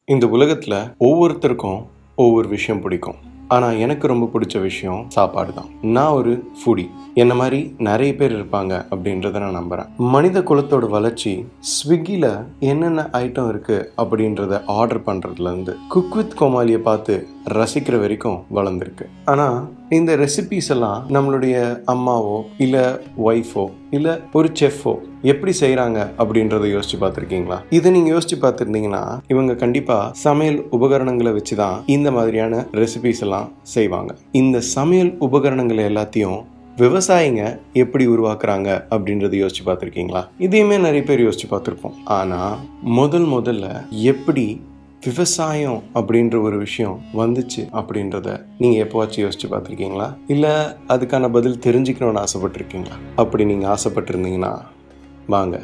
இந்த உலகத்தில் ஒவ்வொருத்தருக்கும் ஒவ்வொரு விஷயம் பிடிக்கும் ஆனால் எனக்கு ரொம்ப பிடிச்ச விஷயம் சாப்பாடு தான் நான் ஒரு ஃபுடி என்ன மாதிரி நிறைய பேர் இருப்பாங்க அப்படின்றத நான் நம்புகிறேன் மனித குலத்தோட வளர்ச்சி ஸ்விக்கியில் என்னென்ன ஐட்டம் இருக்குது அப்படின்றத ஆர்டர் பண்ணுறதுலேருந்து குக் வித் கோமாளியை பார்த்து ரசிக்கிற வரைக்கும் வளர்ந்துருக்கு ஆனால் இந்த ரெசிபீஸ் எல்லாம் நம்மளுடைய அம்மாவோ இல்லை ஒய்ஃபோ இல்லை ஒரு செஃப்போ எப்படி செய்கிறாங்க அப்படின்றத யோசிச்சு பார்த்துருக்கீங்களா இதை நீங்கள் யோசிச்சு பார்த்துருந்தீங்கன்னா இவங்க கண்டிப்பாக சமையல் உபகரணங்களை வச்சு தான் இந்த மாதிரியான ரெசிபீஸ் எல்லாம் செய்வாங்க இந்த சமையல் உபகரணங்களை எல்லாத்தையும் விவசாயிங்க எப்படி உருவாக்குறாங்க அப்படின்றத யோசிச்சு பார்த்துருக்கீங்களா இதையுமே நிறைய பேர் யோசிச்சு பார்த்துருப்போம் ஆனால் முதல் முதல்ல எப்படி விவசாயம் அப்படின்ற ஒரு விஷயம் வந்துச்சு அப்படின்றத நீங்கள் எப்போவாச்சும் யோசிச்சு பார்த்துருக்கீங்களா இல்லை அதுக்கான பதில் தெரிஞ்சுக்கணும்னு ஆசைப்பட்டிருக்கீங்களா அப்படி நீங்கள் ஆசைப்பட்டிருந்தீங்கன்னா வாங்க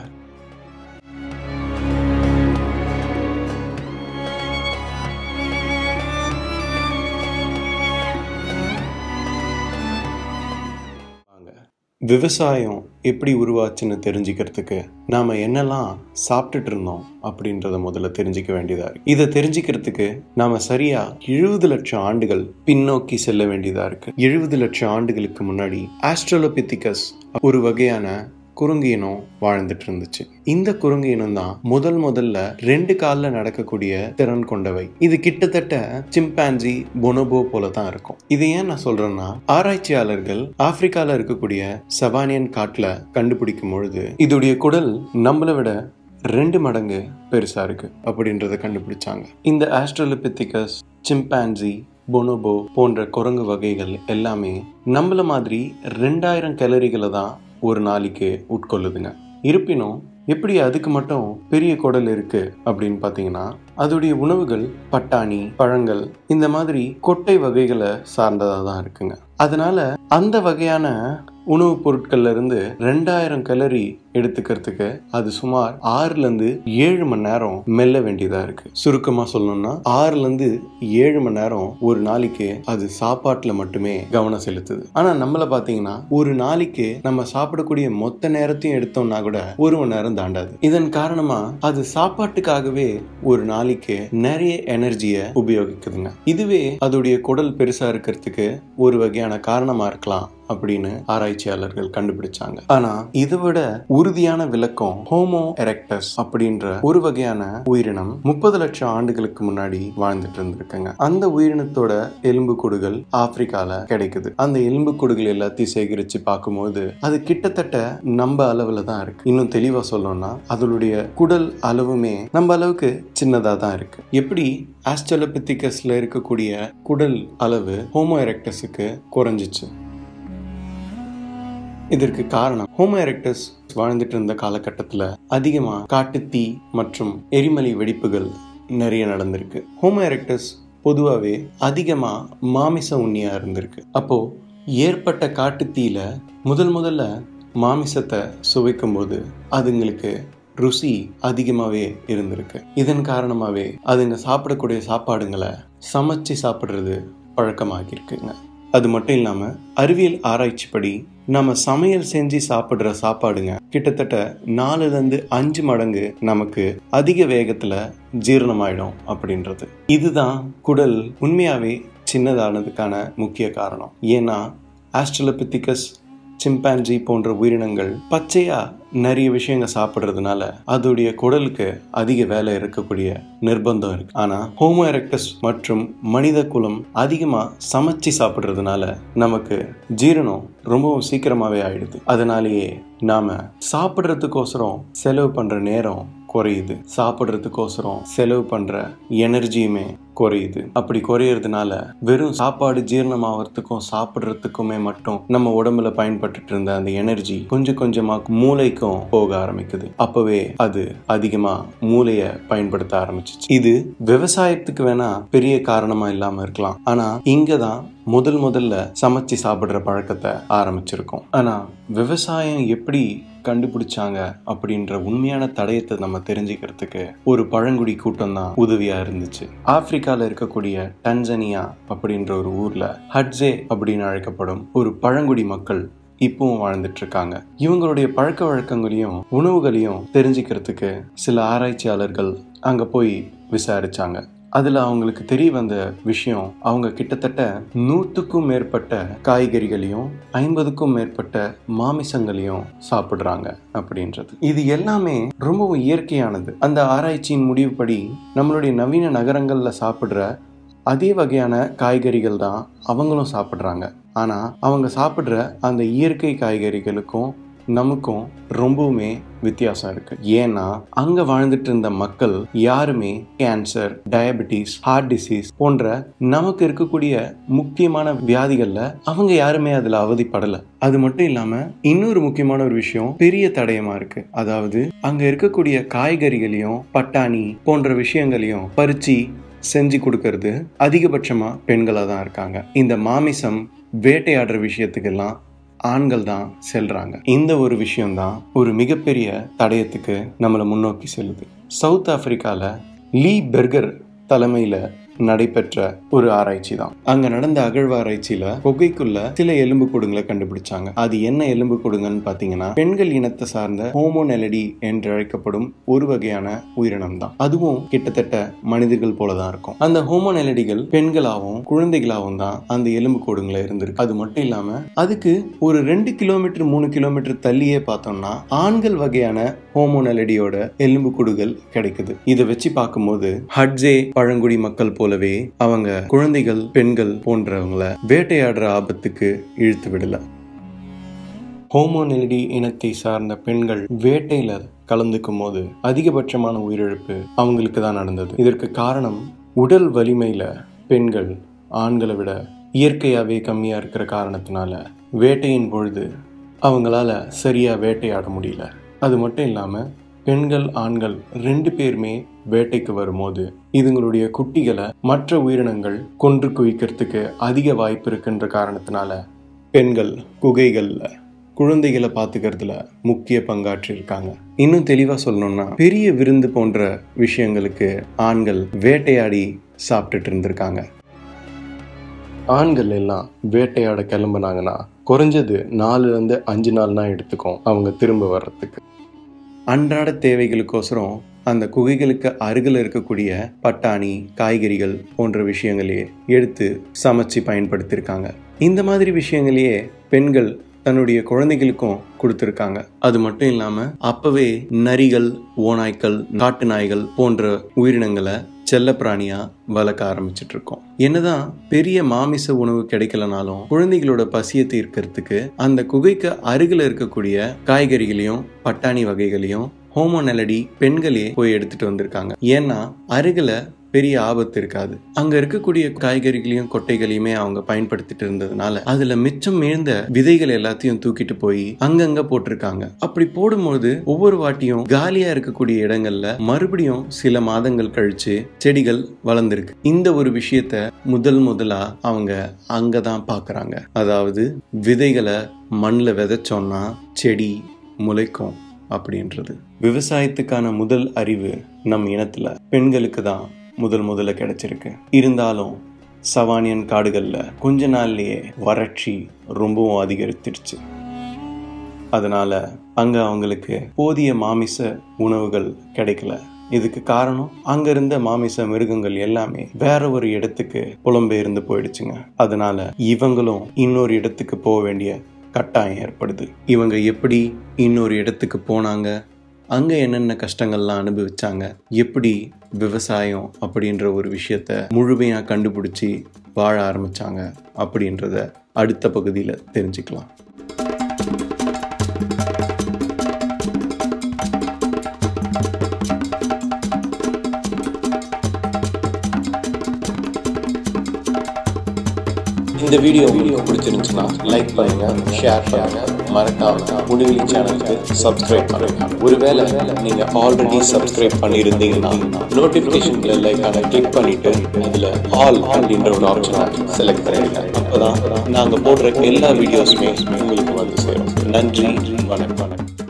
வாங்க. விவசாயம் எப்படி உருவாச்சுன்னு தெரிஞ்சுக்கிறதுக்கு நாம என்னெல்லாம் சாப்பிட்டுட்டு இருந்தோம் அப்படின்றத முதல்ல தெரிஞ்சுக்க வேண்டியதா இருக்கு இதை தெரிஞ்சுக்கிறதுக்கு நாம சரியா எழுபது லட்சம் ஆண்டுகள் பின்னோக்கி செல்ல வேண்டியதா இருக்கு எழுபது லட்சம் ஆண்டுகளுக்கு முன்னாடி ஆஸ்ட்ரலோபித்திகஸ் ஒரு வகையான குரங்கு இனம் வாழ்ந்துட்டு இருந்துச்சு இந்த குரங்கு இனம் தான் முதல் முதல்ல ரெண்டு காலில் நடக்கக்கூடிய திறன் கொண்டவை இது கிட்டத்தட்ட சிம்பான்சி பொனோபோ போல தான் இருக்கும் இதை ஏன் நான் சொல்றேன்னா ஆராய்ச்சியாளர்கள் ஆப்பிரிக்கால இருக்கக்கூடிய சவானியன் காட்டுல கண்டுபிடிக்கும் பொழுது இதோடைய குடல் நம்மளை விட ரெண்டு மடங்கு பெருசா இருக்கு அப்படின்றத கண்டுபிடிச்சாங்க இந்த ஆஸ்ட்ரலோபித்திகஸ் சிம்பான்சி பொனோபோ போன்ற குரங்கு வகைகள் எல்லாமே நம்மள மாதிரி ரெண்டாயிரம் கேலரிகளை தான் ஒரு நாளைக்கு உட்கொள்ளுதுங்க இருப்பினும் எப்படி அதுக்கு மட்டும் பெரிய குடல் இருக்கு அப்படின்னு பார்த்தீங்கன்னா அதோடைய உணவுகள் பட்டாணி பழங்கள் இந்த மாதிரி கொட்டை வகைகளை சார்ந்ததாக தான் இருக்குங்க அதனால அந்த வகையான உணவுப் பொருட்கள்ல இருந்து ரெண்டாயிரம் கலரி எடுத்துக்கிறதுக்கு அது சுமார் ஆறுல இருந்து ஏழு மணி நேரம் மெல்ல வேண்டியதா இருக்கு சுருக்கமா சொல்லணும்னா ஆறுல இருந்து ஏழு மணி நேரம் ஒரு நாளைக்கு அது சாப்பாட்டுல மட்டுமே கவனம் செலுத்துது ஆனா நம்மள பாத்தீங்கன்னா ஒரு நாளைக்கு நம்ம சாப்பிடக்கூடிய மொத்த நேரத்தையும் எடுத்தோம்னா கூட ஒரு மணி நேரம் தாண்டாது இதன் காரணமா அது சாப்பாட்டுக்காகவே ஒரு நாளைக்கு நிறைய எனர்ஜியை உபயோகிக்குதுங்க இதுவே அதோடைய குடல் பெருசா இருக்கிறதுக்கு ஒரு வகையான காரணமா இருக்கலாம் அப்படின்னு ஆராய்ச்சியாளர்கள் கண்டுபிடிச்சாங்க ஆனா இதை விட உறுதியான விளக்கம் ஹோமோ எரெக்டஸ் அப்படின்ற ஒரு வகையான உயிரினம் முப்பது லட்சம் ஆண்டுகளுக்கு முன்னாடி வாழ்ந்துட்டு இருந்திருக்குங்க அந்த உயிரினத்தோட எலும்புக்கூடுகள் ஆப்பிரிக்கால கிடைக்குது அந்த எலும்புக்கூடுகள் எல்லாத்தையும் சேகரிச்சு பார்க்கும்போது அது கிட்டத்தட்ட நம்ம அளவுல தான் இருக்கு இன்னும் தெளிவா சொல்லணும்னா அதனுடைய குடல் அளவுமே நம்ம அளவுக்கு சின்னதா தான் இருக்கு எப்படி ஆஸ்ட்ரலோபித்திகஸ்ல இருக்கக்கூடிய குடல் அளவு ஹோமோ எரெக்டஸுக்கு குறைஞ்சிச்சு இதற்கு காரணம் ஹோமோ எரெக்டஸ் வாழ்ந்துட்டு இருந்த காலகட்டத்தில் அதிகமாக காட்டுத்தீ மற்றும் எரிமலை வெடிப்புகள் நிறைய நடந்திருக்கு ஹோமோ எரெக்டஸ் பொதுவாகவே அதிகமாக மாமிச உண்ணியாக இருந்திருக்கு அப்போ ஏற்பட்ட காட்டுத்தீயில முதல் முதல்ல மாமிசத்தை சுவைக்கும்போது அதுங்களுக்கு ருசி அதிகமாகவே இருந்திருக்கு இதன் காரணமாகவே அதுங்க சாப்பிடக்கூடிய சாப்பாடுங்களை சமைச்சு சாப்பிட்றது பழக்கமாகியிருக்குங்க அது மட்டும் இல்லாமல் அறிவியல் ஆராய்ச்சிப்படி நம்ம சமையல் செஞ்சு சாப்பிட்ற சாப்பாடுங்க கிட்டத்தட்ட நாலுலேருந்து அஞ்சு மடங்கு நமக்கு அதிக வேகத்தில் ஜீரணமாயிடும் அப்படின்றது இதுதான் குடல் உண்மையாகவே சின்னதானதுக்கான முக்கிய காரணம் ஏன்னா ஆஸ்ட்ரலோபித்திகஸ் சிம்பான்ஜி போன்ற உயிரினங்கள் பச்சையா நிறைய விஷயங்கள் சாப்பிட்றதுனால அதோடைய குடலுக்கு அதிக வேலை இருக்கக்கூடிய நிர்பந்தம் இருக்கு ஆனா ஹோமோ எரெக்டஸ் மற்றும் மனித குலம் அதிகமா சமைச்சு சாப்பிட்றதுனால நமக்கு ஜீரணம் ரொம்பவும் சீக்கிரமாவே ஆயிடுது அதனாலேயே நாம சாப்பிட்றதுக்கோசரம் செலவு பண்ற நேரம் குறையுது சாப்பிட்றதுக்கோசரம் செலவு பண்ற எனர்ஜியுமே குறையுது அப்படி குறையறதுனால வெறும் சாப்பாடு ஜீரணம் ஆகிறதுக்கும் சாப்பிட்றதுக்குமே மட்டும் நம்ம உடம்புல பயன்பட்டுட்டு இருந்த அந்த எனர்ஜி கொஞ்சம் கொஞ்சமா மூளைக்கும் போக ஆரம்பிக்குது அப்பவே அது அதிகமா மூளைய பயன்படுத்த ஆரம்பிச்சிச்சு இது விவசாயத்துக்கு வேணா பெரிய காரணமா இல்லாம இருக்கலாம் ஆனா இங்கதான் முதல் முதல்ல சமைச்சு சாப்பிடுற பழக்கத்தை ஆரம்பிச்சிருக்கோம் ஆனா விவசாயம் எப்படி கண்டுபிடிச்சாங்க அப்படின்ற உண்மையான தடயத்தை நம்ம தெரிஞ்சுக்கிறதுக்கு ஒரு பழங்குடி கூட்டம் தான் உதவியா இருந்துச்சு ஆப்பிரிக்கால இருக்கக்கூடிய டன்சனியா அப்படின்ற ஒரு ஊர்ல ஹட்ஸே அப்படின்னு அழைக்கப்படும் ஒரு பழங்குடி மக்கள் இப்பவும் வாழ்ந்துட்டு இருக்காங்க இவங்களுடைய பழக்க வழக்கங்களையும் உணவுகளையும் தெரிஞ்சுக்கிறதுக்கு சில ஆராய்ச்சியாளர்கள் அங்க போய் விசாரிச்சாங்க அதில் அவங்களுக்கு தெரிய வந்த விஷயம் அவங்க கிட்டத்தட்ட நூற்றுக்கும் மேற்பட்ட காய்கறிகளையும் ஐம்பதுக்கும் மேற்பட்ட மாமிசங்களையும் சாப்பிட்றாங்க அப்படின்றது இது எல்லாமே ரொம்பவும் இயற்கையானது அந்த ஆராய்ச்சியின் முடிவுப்படி நம்மளுடைய நவீன நகரங்களில் சாப்பிட்ற அதே வகையான காய்கறிகள் தான் அவங்களும் சாப்பிட்றாங்க ஆனால் அவங்க சாப்பிட்ற அந்த இயற்கை காய்கறிகளுக்கும் நமக்கும் ரொம்பவுமே வித்தியாசம் இருக்கு ஏன்னா அங்க வாழ்ந்துட்டு இருந்த மக்கள் யாருமே கேன்சர் டயபெட்டிஸ் ஹார்ட் டிசீஸ் போன்ற நமக்கு இருக்கக்கூடிய முக்கியமான வியாதிகள்ல அவங்க யாருமே அதுல அவதிப்படல அது மட்டும் இல்லாம இன்னொரு முக்கியமான ஒரு விஷயம் பெரிய தடயமா இருக்கு அதாவது அங்க இருக்கக்கூடிய காய்கறிகளையும் பட்டாணி போன்ற விஷயங்களையும் பறிச்சு செஞ்சு கொடுக்கறது அதிகபட்சமா பெண்களாக தான் இருக்காங்க இந்த மாமிசம் வேட்டையாடுற விஷயத்துக்கெல்லாம் ஆண்கள் தான் செல்றாங்க இந்த ஒரு விஷயம்தான் ஒரு மிகப்பெரிய தடயத்துக்கு நம்மளை முன்னோக்கி செல்லுது சவுத் ஆப்பிரிக்கால லீ பெர்கர் தலைமையில நடைபெற்ற ஒரு ஆராய்ச்சி தான் அங்க நடந்த அகழ்வாராய்ச்சியில குகைக்குள்ள சில எலும்பு கொடுங்களை கண்டுபிடிச்சாங்க அது என்ன எலும்பு கொடுங்கன்னு பாத்தீங்கன்னா பெண்கள் இனத்தை சார்ந்த ஹோமோனெலடி என்று அழைக்கப்படும் ஒரு வகையான உயிரினம் தான் அதுவும் கிட்டத்தட்ட மனிதர்கள் போலதான் இருக்கும் அந்த ஹோமோனெலடிகள் பெண்களாகவும் குழந்தைகளாகவும் தான் அந்த எலும்பு கொடுங்களை இருந்திருக்கு அது மட்டும் இல்லாம அதுக்கு ஒரு ரெண்டு கிலோமீட்டர் மூணு கிலோமீட்டர் தள்ளியே பார்த்தோம்னா ஆண்கள் வகையான ஹோமோனெலடியோட எலும்பு கூடுகள் கிடைக்குது இதை வச்சு பார்க்கும்போது ஹட்ஜே பழங்குடி மக்கள் போலவே அவங்க குழந்தைகள் பெண்கள் போன்றவங்கள வேட்டையாடுற ஆபத்துக்கு இழுத்து விடல ஹோமோனெலிடி இனத்தை சார்ந்த பெண்கள் வேட்டையில கலந்துக்கும் போது அதிகபட்சமான உயிரிழப்பு அவங்களுக்கு தான் நடந்தது இதற்கு காரணம் உடல் வலிமையில பெண்கள் ஆண்களை விட இயற்கையாகவே கம்மியாக இருக்கிற காரணத்தினால வேட்டையின் பொழுது அவங்களால சரியாக வேட்டையாட முடியல அது மட்டும் இல்லாமல் பெண்கள் ஆண்கள் ரெண்டு பேருமே வேட்டைக்கு வரும்போது இதுங்களுடைய குட்டிகளை மற்ற உயிரினங்கள் கொன்று குவிக்கிறதுக்கு அதிக வாய்ப்பு இருக்குன்ற காரணத்தினால பெண்கள் குகைகளில் குழந்தைகளை பார்த்துக்கிறதுல முக்கிய பங்காற்றி இருக்காங்க இன்னும் தெளிவாக சொல்லணும்னா பெரிய விருந்து போன்ற விஷயங்களுக்கு ஆண்கள் வேட்டையாடி சாப்பிட்டுட்டு இருந்திருக்காங்க ஆண்கள் எல்லாம் வேட்டையாட கிளம்புனாங்கன்னா குறைஞ்சது நாலுலேருந்து அஞ்சு நாள் தான் எடுத்துக்கும் அவங்க திரும்ப வர்றதுக்கு அன்றாட தேவைகளுக்கோசரம் அந்த குகைகளுக்கு அருகில் இருக்கக்கூடிய பட்டாணி காய்கறிகள் போன்ற விஷயங்களையே எடுத்து சமைச்சு பயன்படுத்தியிருக்காங்க இந்த மாதிரி விஷயங்களையே பெண்கள் தன்னுடைய குழந்தைகளுக்கும் கொடுத்துருக்காங்க அது மட்டும் இல்லாமல் அப்பவே நரிகள் ஓநாய்க்கள் காட்டு நாய்கள் போன்ற உயிரினங்களை செல்லப்பிராணியா வளர்க்க ஆரம்பிச்சிட்டு இருக்கோம் என்னதான் பெரிய மாமிச உணவு கிடைக்கலனாலும் குழந்தைகளோட பசியை தீர்க்கறதுக்கு அந்த குகைக்கு அருகில் இருக்கக்கூடிய காய்கறிகளையும் பட்டாணி வகைகளையும் ஹோமோனெலடி பெண்களே போய் எடுத்துட்டு வந்திருக்காங்க ஏன்னா அருகில பெரிய ஆபத்து இருக்காது அங்க இருக்கக்கூடிய காய்கறிகளையும் கொட்டைகளையுமே அவங்க பயன்படுத்திட்டு இருந்ததுனால அதுல மிச்சம் மீழ்ந்த விதைகள் எல்லாத்தையும் தூக்கிட்டு போய் அங்கங்க போட்டிருக்காங்க அப்படி போடும்போது ஒவ்வொரு வாட்டியும் காலியா இருக்கக்கூடிய இடங்கள்ல மறுபடியும் சில மாதங்கள் கழிச்சு செடிகள் வளர்ந்துருக்கு இந்த ஒரு விஷயத்த முதல் முதலா அவங்க அங்கதான் பாக்குறாங்க அதாவது விதைகளை மண்ணில் விதைச்சோம்னா செடி முளைக்கும் அப்படின்றது விவசாயத்துக்கான முதல் அறிவு நம் இனத்துல பெண்களுக்கு தான் முதல் முதல்ல கிடைச்சிருக்கு இருந்தாலும் சவானியன் காடுகளில் கொஞ்ச நாள்லயே வறட்சி ரொம்பவும் அதிகரித்திருச்சு அதனால அங்க அவங்களுக்கு போதிய மாமிச உணவுகள் கிடைக்கல இதுக்கு காரணம் அங்க இருந்த மாமிச மிருகங்கள் எல்லாமே வேற ஒரு இடத்துக்கு புலம்பெயர்ந்து போயிடுச்சுங்க அதனால இவங்களும் இன்னொரு இடத்துக்கு போக வேண்டிய கட்டாயம் ஏற்படுது இவங்க எப்படி இன்னொரு இடத்துக்கு போனாங்க அங்கே என்னென்ன கஷ்டங்கள்லாம் அனுபவிச்சாங்க எப்படி விவசாயம் அப்படின்ற ஒரு விஷயத்த முழுமையாக கண்டுபிடிச்சி வாழ ஆரம்பிச்சாங்க அப்படின்றத அடுத்த பகுதியில் தெரிஞ்சுக்கலாம் இந்த வீடியோ உங்களுக்கு பிடிச்சிருந்துச்சுன்னா லைக் பண்ணுங்க ஷேர் பண்ணுங்க மறக்காம முடிவெளி சேனலுக்கு சப்ஸ்கிரைப் பண்ணுங்க ஒருவேளை நீங்க ஆல்ரெடி சப்ஸ்கிரைப் பண்ணியிருந்தீங்கன்னா நோட்டிபிகேஷன் பெல்லைக்கான கிளிக் பண்ணிட்டு அதுல ஆல் அப்படின்ற ஒரு ஆப்ஷனை செலக்ட் பண்ணிடுங்க அப்பதான் நாங்க போடுற எல்லா வீடியோஸுமே உங்களுக்கு வந்து சேரும் நன்றி வணக்கம்